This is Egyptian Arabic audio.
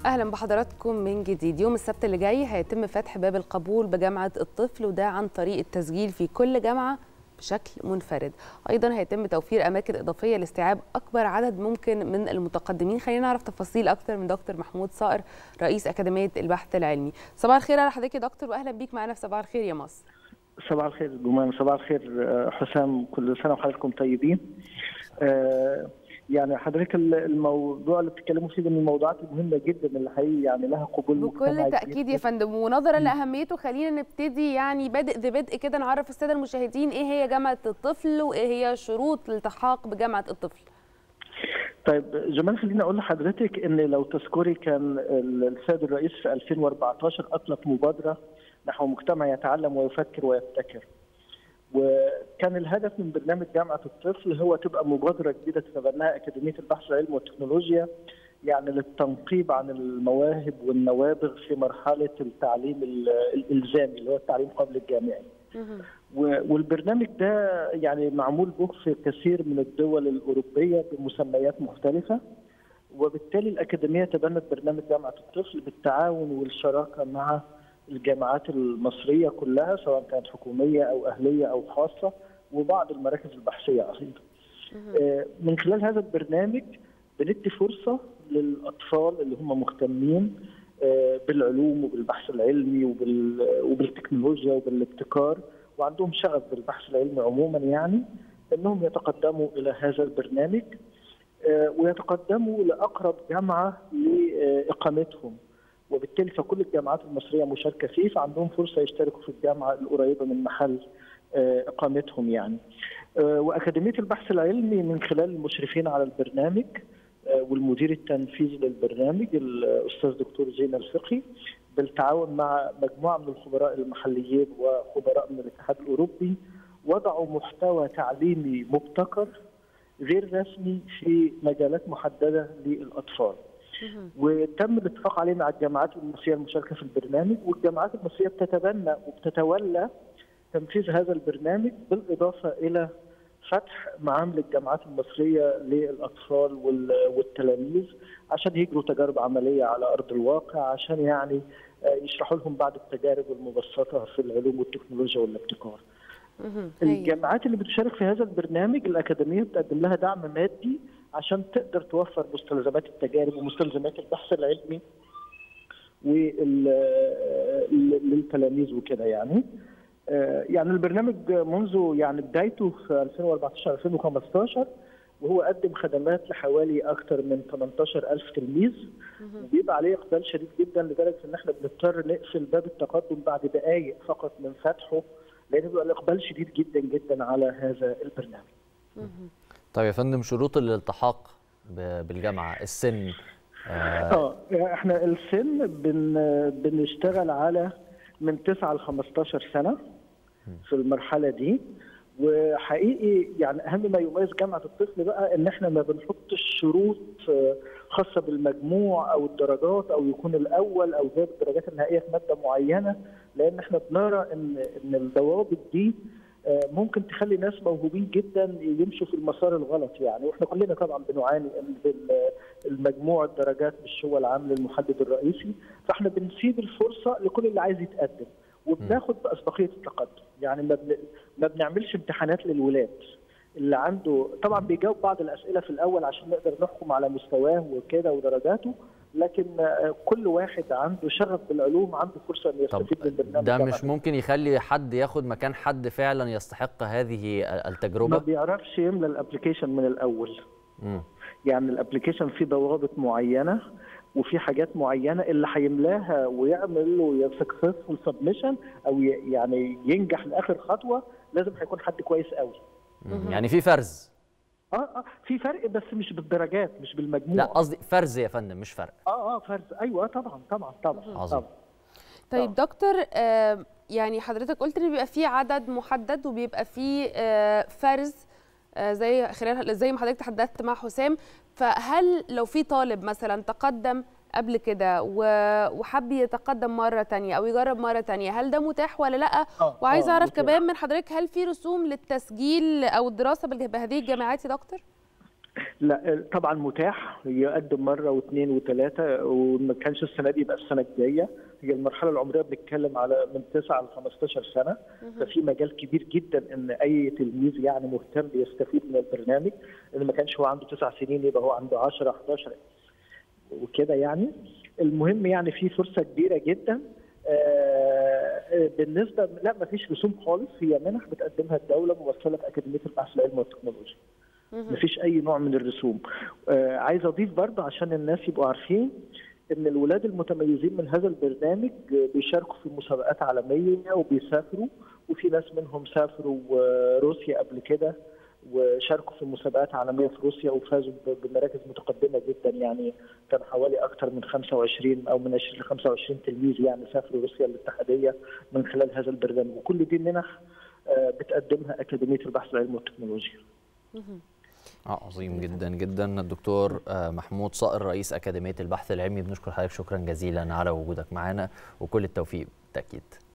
اهلا بحضراتكم من جديد يوم السبت اللي جاي هيتم فتح باب القبول بجامعه الطفل وده عن طريق التسجيل في كل جامعه بشكل منفرد ايضا هيتم توفير اماكن اضافيه لاستيعاب اكبر عدد ممكن من المتقدمين خلينا نعرف تفاصيل اكتر من دكتور محمود صقر رئيس اكاديميه البحث العلمي صباح الخير على حضرتك يا دكتور واهلا بيك معانا في صباح الخير يا مصر صباح الخير جمان صباح الخير حسام كل سنه وحضراتكم طيبين آه يعني حضرتك الموضوع اللي بتتكلموا فيه من الموضوعات المهمه جدا اللي حقيقي يعني لها قبول بكل تاكيد يا فندم ونظرا لاهميته خلينا نبتدي يعني بادئ ذي بدء كده نعرف الساده المشاهدين ايه هي جامعه الطفل وايه هي شروط الالتحاق بجامعه الطفل طيب جمال خليني اقول لحضرتك ان لو تذكري كان السيد الرئيس في 2014 اطلق مبادره نحو مجتمع يتعلم ويفكر ويبتكر وكان الهدف من برنامج جامعه الطفل هو تبقى مبادره جديده تتبناها اكاديميه البحث العلمي والتكنولوجيا يعني للتنقيب عن المواهب والنوابغ في مرحله التعليم الالزامي اللي هو التعليم قبل الجامعي. والبرنامج ده يعني معمول به في كثير من الدول الاوروبيه بمسميات مختلفه وبالتالي الاكاديميه تبنت برنامج جامعه الطفل بالتعاون والشراكه مع الجامعات المصريه كلها سواء كانت حكوميه او اهليه او خاصه وبعض المراكز البحثيه ايضا. من خلال هذا البرنامج بندي فرصه للاطفال اللي هم مهتمين بالعلوم وبالبحث العلمي وبالتكنولوجيا وبالابتكار وعندهم شغف بالبحث العلمي عموما يعني انهم يتقدموا الى هذا البرنامج ويتقدموا لاقرب جامعه لاقامتهم وبالتالي فكل الجامعات المصريه مشاركه فيه فعندهم فرصه يشتركوا في الجامعه القريبه من محل اقامتهم يعني. واكاديميه البحث العلمي من خلال المشرفين على البرنامج والمدير التنفيذي للبرنامج الاستاذ دكتور زين الفقي بالتعاون مع مجموعه من الخبراء المحليين وخبراء من الاتحاد الاوروبي وضعوا محتوى تعليمي مبتكر غير رسمي في مجالات محدده للاطفال. وتم الاتفاق عليه مع الجامعات المصريه المشاركه في البرنامج والجامعات المصريه بتتبنى وبتتولى تنفيذ هذا البرنامج بالاضافه الى فتح معامل الجامعات المصريه للاطفال والتلاميذ عشان يجروا تجارب عمليه على ارض الواقع عشان يعني يشرحوا لهم بعض التجارب المبسطه في العلوم والتكنولوجيا والابتكار. الجامعات اللي بتشارك في هذا البرنامج الاكاديميه بتقدم لها دعم مادي عشان تقدر توفر مستلزمات التجارب ومستلزمات البحث العلمي للتلاميذ وكده يعني يعني البرنامج منذ يعني بدايته في 2014 2015 وهو قدم خدمات لحوالي اكثر من 18000 تلميذ وبيبقى عليه اقبال شديد جدا لدرجه ان احنا بنضطر نقفل باب التقدم بعد دقائق فقط من فتحه لان بيبقى الاقبال شديد جدا جدا على هذا البرنامج. طيب يا فندم شروط الالتحاق بالجامعه السن اه احنا السن بن بنشتغل على من 9 ل 15 سنه في المرحله دي وحقيقي يعني اهم ما يميز جامعه الطفل بقى ان احنا ما بنحطش شروط خاصه بالمجموع او الدرجات او يكون الاول او جايب الدرجات النهائيه في ماده معينه لان احنا بنرى ان ان الضوابط دي ممكن تخلي ناس موهوبين جدا يمشوا في المسار الغلط يعني واحنا كلنا طبعا بنعاني ان المجموع الدرجات مش هو العامل المحدد الرئيسي فاحنا بنسيب الفرصه لكل اللي عايز يتقدم وبناخد باسبقيه التقدم يعني ما, بن... ما بنعملش امتحانات للولاد اللي عنده طبعا بيجاوب بعض الاسئله في الاول عشان نقدر نحكم على مستواه وكده ودرجاته لكن كل واحد عنده شغف بالعلوم عنده فرصه انه يستفيد من البرنامج ده مش ممكن يخلي حد ياخد مكان حد فعلا يستحق هذه التجربه ما بيعرفش يملى الابلكيشن من الاول م. يعني الابلكيشن فيه ضوابط معينه وفي حاجات معينه اللي هيملاها ويعمل له سكسسفول سبمشن او يعني ينجح لاخر خطوه لازم هيكون حد كويس قوي يعني في فرز اه اه في فرق بس مش بالدرجات مش بالمجموع لا قصدي فرز يا فندم مش فرق اه اه فرز ايوه طبعا طبعا طبعا عظيم طبعا. طيب دكتور آه يعني حضرتك قلت ان بيبقى في عدد محدد وبيبقى في آه فرز آه زي خلال زي ما حضرتك تحدثت مع حسام فهل لو في طالب مثلا تقدم قبل كده وحب يتقدم مره تانية او يجرب مره تانية هل ده متاح ولا لا آه وعايز آه اعرف متاح. كمان من حضرتك هل في رسوم للتسجيل او الدراسه بهذه الجامعات يا دكتور لا طبعا متاح يقدم مره واثنين وثلاثه وما كانش السنه دي يبقى السنه الجايه هي المرحله العمريه بنتكلم على من 9 ل 15 سنه ففي مجال كبير جدا ان اي تلميذ يعني مهتم يستفيد من البرنامج اللي ما كانش هو عنده 9 سنين يبقى هو عنده 10 11 وكده يعني المهم يعني في فرصه كبيره جدا آه بالنسبه لا ما فيش رسوم خالص هي منح بتقدمها الدوله موصله في اكاديميه البحث العلمي والتكنولوجيا ما فيش اي نوع من الرسوم آه عايز اضيف برضه عشان الناس يبقوا عارفين ان الولاد المتميزين من هذا البرنامج بيشاركوا في مسابقات عالميه وبيسافروا وفي ناس منهم سافروا روسيا قبل كده وشاركوا في مسابقات عالميه في روسيا وفازوا بمراكز متقدمه جدا يعني كان حوالي اكثر من 25 او من 20 ل 25 تلميذ يعني سافروا روسيا الاتحاديه من خلال هذا البرنامج وكل دي منح بتقدمها اكاديميه البحث العلمي والتكنولوجيا. عظيم جدا جدا الدكتور محمود صقر رئيس اكاديميه البحث العلمي بنشكر حضرتك شكرا جزيلا على وجودك معنا وكل التوفيق بالتاكيد.